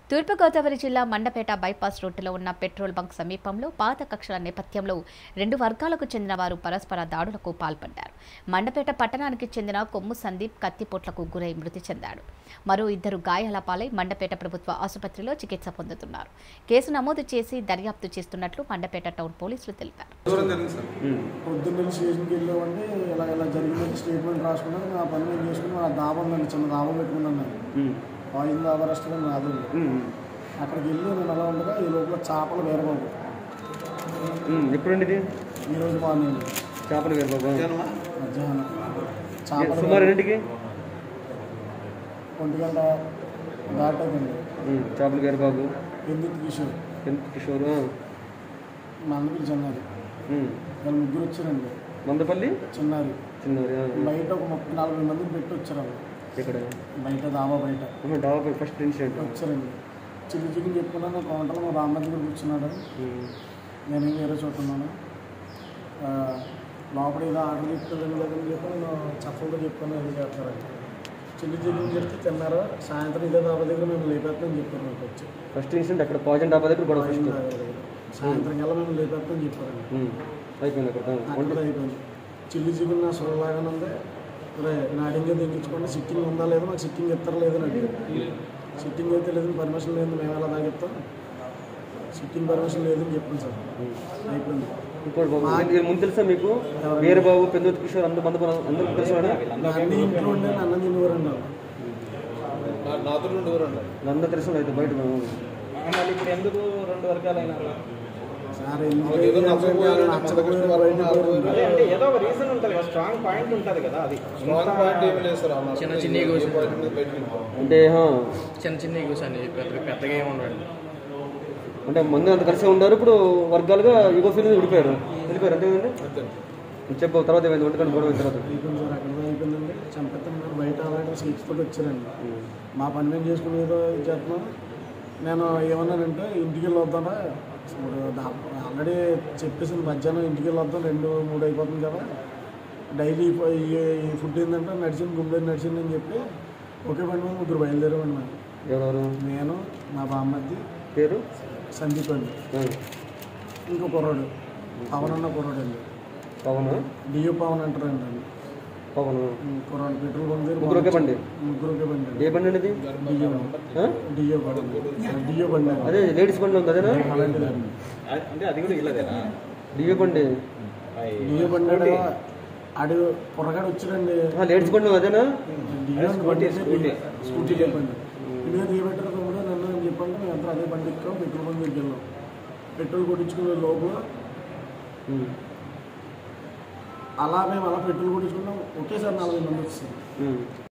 తూర్పుగోదావరి జిల్లా మండపేట బైపాస్ రోడ్డులో ఉన్న పెట్రోల్ బంక్ సమీపంలో పాత కక్షల నేపథ్యంలో రెండు వర్గాలకు చెందిన వారు పరస్పర దాడులకు పాల్పడ్డారు మండపేట పట్టణానికి చెందిన కొమ్ము సందీప్ కత్తిపోట్లకు గురై మృతి చెందాడు మరో ఇద్దరు గాయాల పాలై మండపేట ప్రభుత్వ ఆసుపత్రిలో చికిత్స పొందుతున్నారు కేసు నమోదు చేసి దర్యాప్తు చేస్తున్నట్లు మండపేట టౌన్ పోలీసులు తెలిపారు దూరం జరిగింది సార్ పొద్దున్న స్టేషన్కి వెళ్ళామండి ఇలా ఇలా జరిగిందని స్టేట్మెంట్ రాసుకున్నాను నా పని నేను చేసుకుని నా దాబా ఉందండి చిన్న దాబా పెట్టుకున్నాను నేను ఆయిల్ దాబా రెస్టారెంట్ నాది అక్కడికి వెళ్ళి నేను అలా ఉండగా ఈ లోపల చేపలు వేరబాబు ఎప్పుడండి ఇది ఈరోజు మార్నింగ్ చేపలు వేరు బాబు జనమా? మధ్యాహ్నం సుమారు చేపలు ఎన్నింటికి ఒంటి గంట దాటదండి ఉమ్, చేపలు వేరు బాబు ఎందుకు కిషోర్ ఎంత కిషోర్ ఆ. మందపిల్లి చిన్నారు ఉమ్. వాళ్ళు ముగ్గురు వచ్చారండి మందపల్లి చిన్నారు చిన్నది ఆ. బయట ఒక ముప్పై నలభై మందిని పెట్టి వచ్చారు వాళ్ళు ఇక్కడ బయట దాబా బయట ఆహా, డాబా ఫస్ట్ ఇన్సిడెంట్ వచ్చారండి చిల్లి చికెన్ చెప్పుకున్నాను కౌంటర్లో మా బామ్మ దగ్గర కూర్చున్నాడు నేను వేరే చూస్తున్నాను ఆ, లోపల ఏదో ఆర్డర్ చెప్తుందని లేదని చెప్పి నేను చప్పలతో చెప్పుకొని అది చేస్తారండి చిల్లి చికెన్ చెప్తే తిన్నారు సాయంత్రం ఇదే దాబా దగ్గర మేము లేపేస్తామని చెప్పారు నాకు వచ్చి ఫస్ట్ ఇన్సిడెంట్ అక్కడ పాజన్ డాబా దగ్గర గొడవ ఫస్ట్ దాబా దగ్గర. సాయంత్రం కల్లా మేము లేపేస్తామని చెప్పారండి ఉమ్. అయిపోయింది అక్కడ ఆ. అక్కడ అయిపోయింది చిల్లి చికెన్ నా సొల్లలాగానే ఉంది రే నాడింగే తెగించుకోండి సిట్టింగ్ ఉందా లేదా మాకు సిట్టింగ్ ఇస్తారు లేదని అడిగారు సిట్టింగ్ అయితే లేదని పర్మిషన్ లేదు మేము ఎలా తాగిస్తాం సిట్టింగ్ పర్మిషన్ లేదని చెప్పాను సార్ అయిపోయింది ఇంకోటి బాబు ఇది ముందు తెలుసా మీకు వీర బాబు పెద్దోత్ కిషోర్ అందరూ మందపల్లి అందరూ తెలుసు అన్ని ఇంట్లో ఉండే అన్నం తినేవారండి వాళ్ళు. నా- నాతో నుండి దూరం ఉండాలి. అందరూ తెలుసు అయితే బయట బాబు. మళ్ళీ ఇప్పుడు ఎందుకు రెండు వర్గాలైనా సార్ ఎందుకు వాళ్ళకి ఏదో నచ్చకపోయారు, నచ్చకపోయారు, మందకృష్ణ బయటికి వాళ్ళు పోయారు. అదే అంటే ఏదో ఒక రీజన్ ఉంటుంది కదా స్ట్రాంగ్ పాయింట్ ఉంటుంది కదా అది స్ట్రాంగ్ పాయింట్ ఏమీ లేదు సార్ అన్న. చిన్న చిన్న ఏ egos పాయింట్ మీద బయటకు వెళ్ళిపోవాలి. అంటే ఆ, చిన్న చిన్న ఈగోస్ అండి పెద్ద పెద్దగా ఏమి ఉండండి అంటే మంది అంత కలిసి ఉన్నారు ఇప్పుడు వర్గాలుగా యుగో ఫీల్ విడిపోయారు వెళ్ళిపోయారు అంతే కదండి అంతే. చెప్పు తర్వాత ఏమైంది వంటకాన్ని గొడవ అయిన తర్వాత అయిపోయింది సార్ అక్కడ అయిపోయిందండి చంపెత్తాను బయట అలాంటి సీట్స్ తోటి వచ్చారండి మా పని మేము చేసుకుని ఏదో ఇది చేస్తున్నాం నేను ఏమన్నానంటే ఇంటికి వెళ్ళి వద్దానా ఇప్పుడు ఆల్రెడీ చెప్పేసింది మధ్యాహ్నం ఇంటికి వెళ్ళి వద్దాం రెండు మూడు అయిపోతుంది కదా డైలీ ఈ ఫుడ్ ఏంటంటే నడిచింది గుండె నడిచింది అని చెప్పి ఒకే పని మీద ముగ్గురు బయలుదేరామండి మేము ఎవరెవరు నేను మా బామ్మద్ది పేరు సందీప్ అండి ఆ, ఇంకో కుర్రాడు పవన్ అన్న కుర్రాడు అండి పవన్ డియో పవన్ అంటారండి అండి పవన్ కుర్రాడు పెట్రోల్ బంక్ దగ్గర ముగ్గురు ఒకే బండి ముగ్గురు ఒకే బండి అండి ఏ బండి అండి ఇది డియో ఆ? డియో బండి డియో బండి అండి అదే లేడీస్ బండి ఉంది అదేనా అలాంటిదండి అంటే అది కూడా ఇల్లదేనా డివే బండి డియో బండి ఆడు ఆడు పొరగాడు వచ్చాడండి ఆ, లేడీస్ బండి అదేనా డియో స్కూటీ, స్కూటీ. స్కూటీ చెప్పండి ఇదే దిగబెట్టారు కూడా నన్ను అని చెప్పండి మేము అంతా అదే బండి ఎక్కాం పెట్రోల్ బంక్ దగ్గర వెళ్ళాం పెట్రోల్ కొట్టించుకునే లోపల ఉమ్, అలా మేము అలా పెట్రోల్ కొట్టించుకున్నాం ఒకేసారి నలభై మంది వచ్చేసారు ఉమ్.